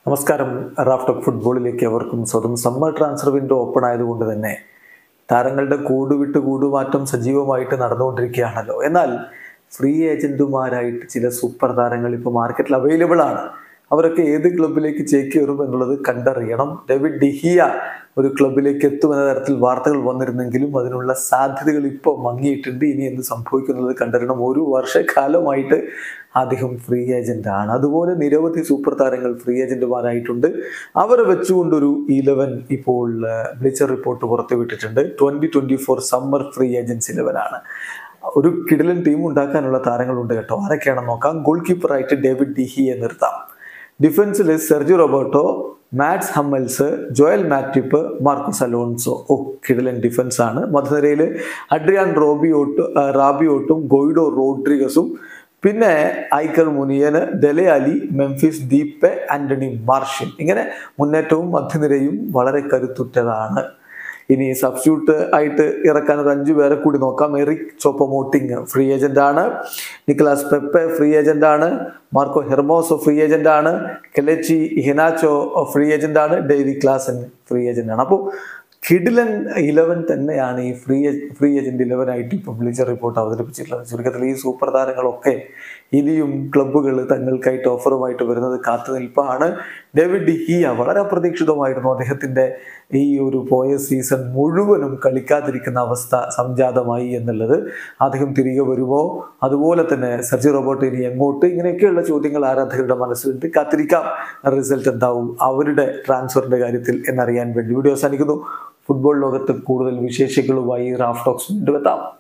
നമസ്കാരം റാഫ്റ്റോക്ക് ഫുട്ബോളിലേക്ക് അവർക്കും സ്വന്തം സമ്മർ ട്രാൻസ്ഫർ വിൻഡോ ഓപ്പൺ ആയതുകൊണ്ട് തന്നെ താരങ്ങളുടെ കൂടുവിട്ട് കൂടുമാറ്റം സജീവമായിട്ട് നടന്നുകൊണ്ടിരിക്കുകയാണല്ലോ എന്നാൽ ഫ്രീ ഏജന്റുമാരായിട്ട് ചില സൂപ്പർ താരങ്ങൾ ഇപ്പോൾ മാർക്കറ്റിൽ അവൈലബിൾ ആണ് അവരൊക്കെ ഏത് ക്ലബിലേക്ക് ചേക്കേറും എന്നുള്ളത് കണ്ടറിയണം ഡേവിഡ് ഡിഹിയ ഒരു ക്ലബിലേക്ക് എത്തുമെന്ന തരത്തിൽ വാർത്തകൾ വന്നിരുന്നെങ്കിലും അതിനുള്ള സാധ്യതകൾ ഇപ്പോൾ മങ്ങിയിട്ടുണ്ട് ഇനി എന്ത് സംഭവിക്കുന്നത് കണ്ടറിയണം ഒരു വർഷക്കാലമായിട്ട് അദ്ദേഹം ഫ്രീ ഏജന്റ് ആണ് അതുപോലെ നിരവധി സൂപ്പർ താരങ്ങൾ ഫ്രീ ഏജന്റുമാരായിട്ടുണ്ട് അവരെ വെച്ചുകൊണ്ടൊരു ഇലവൻ ഇപ്പോൾ ബ്ലിച്ചർ റിപ്പോർട്ട് പുറത്തുവിട്ടിട്ടുണ്ട് twenty twenty four summer free agents eleven ആണ് ഒരു കിടിലൻ ടീം ഉണ്ടാക്കാനുള്ള താരങ്ങളുണ്ട് കേട്ടോ ആരൊക്കെയാണെന്ന് നോക്കാം ഗോൾ കീപ്പറായിട്ട് ഡേവിഡ് ഡിഹിയെ നിർത്താം ഡിഫൻസിൽ Sergi Roberto Mats Hummels Joel Matip Marcos Alonso ഓ കിടലൻ ഡിഫൻസ് ആണ് മധ്യനിരയിൽ അഡ്രിയാൻ റോബിയോട്ട് റാബിയോട്ടും ഗോയിഡോ റോഡ്രിഗസും പിന്നെ Iker Muniain Dele Alli Memphis Depay Anthony Martial ഇങ്ങനെ മുന്നേറ്റവും മധ്യനിരയും വളരെ കരുത്തുറ്റതാണ് ഇനി സബ്സ്റ്റിറ്റ്യൂട്ട് ആയിട്ട് ഇറക്കാൻ ഒരു അഞ്ചു പേരെ കൂടി നോക്കാം എറിക് ചോപ്പമോട്ടിങ് ഫ്രീ ഏജന്റ് ആണ് നിക്കലാസ് പെപ്പെ ഫ്രീ ഏജന്റ് ആണ് മാർക്കോ ഹെർമോസോ ഫ്രീ ഏജന്റ് ആണ് കെലച്ചി ഹിനാച്ചോ ഫ്രീ ഏജന്റ് ആണ് ഡേവി ക്ലാസൻ ഫ്രീ ഏജന്റ് ആണ് അപ്പോൾ കിഡിലൻ ഇലവൻ തന്നെയാണ് ഈ ഫ്രീ ഫ്രീ ഏജന്റ് ഇലവൻ ആയിട്ട് ഇപ്പോൾ വിളിച്ച റിപ്പോർട്ട് അവതരിപ്പിച്ചിട്ടുള്ളത് ചുരുക്കത്തിൽ ഈ സൂപ്പർ താരങ്ങളൊക്കെ ഇനിയും ക്ലബ്ബുകൾ തങ്ങൾക്കായിട്ട് ഓഫറുമായിട്ട് വരുന്നത് കാത്തു നിൽപ്പാണ് ഡേവിഡ് ഡിഹിയ വളരെ അപ്രതീക്ഷിതമായിരുന്നു അദ്ദേഹത്തിന്റെ ഈ ഒരു പോയ സീസൺ മുഴുവനും കളിക്കാതിരിക്കുന്ന അവസ്ഥ സംജാതമായി എന്നുള്ളത് അദ്ദേഹം തിരികെ വരുമോ അതുപോലെ തന്നെ സർജി റോബോട്ട് ഇനി എങ്ങോട്ട് ഇങ്ങനെയൊക്കെയുള്ള ചോദ്യങ്ങൾ ആരാധകരുടെ മനസ്സിലുണ്ട് കാത്തിരിക്കാം റിസൾട്ട് എന്താവും അവരുടെ ട്രാൻസ്ഫറിന്റെ കാര്യത്തിൽ എന്നറിയാൻ വേണ്ടി വീഡിയോ അവസാനിക്കുന്നു ഫുട്ബോൾ ലോകത്ത് കൂടുതൽ വിശേഷങ്ങളുമായി റാഫ് ടോക്സ് വീണ്ടും എത്താം